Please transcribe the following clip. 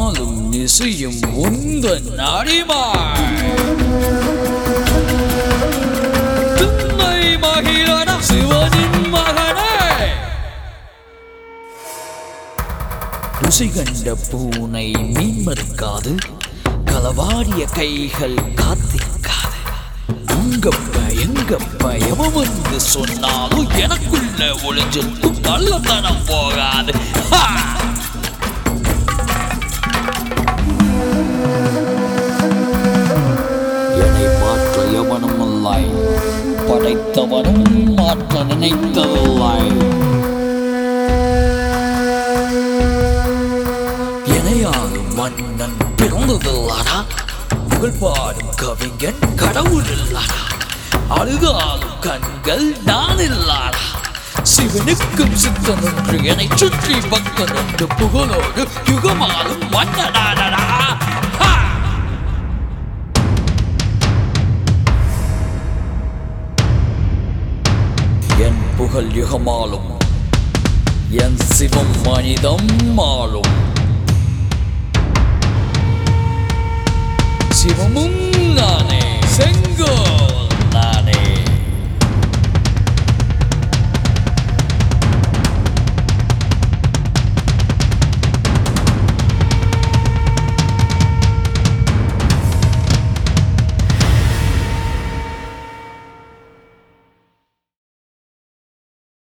நாளும் இசையும் உந்தன் அடிமாள் திண்ணை மகிழன சிவனின் மகனே ருசி கண்ட பூனை மீன் மறுக்காது களவாடிய கைகள் காத்திருக்காது உங்கப்ப எங்கப்ப எவன் வந்து சொன்னாலும் எனக்குள்ள ஒளிஞ்சிருக்கும் நல்லத்தனம் போகாது ஹா! என்னை மாற்ற எவனும் இல்லை படைத்தவனும் மாற்ற நினைத்ததில்லை இணையாகும் மன்னன் பிறந்ததில்லடா புகழ் பாடும் கவிஞன் கடவுள் இல்லடா அழுதாலும் கண்கள் நான் இல்லாடா சிவனுக்கும் சித்தன் என்று என்னை சுற்றி பக்தன் என்று புகழோடு யுகமாலும் மன்னனாடா ஹா! என் புகழ் யுகமாலும் என் சிவம் மனிதம் மாளும் சிவமும் நானே செங்கோல்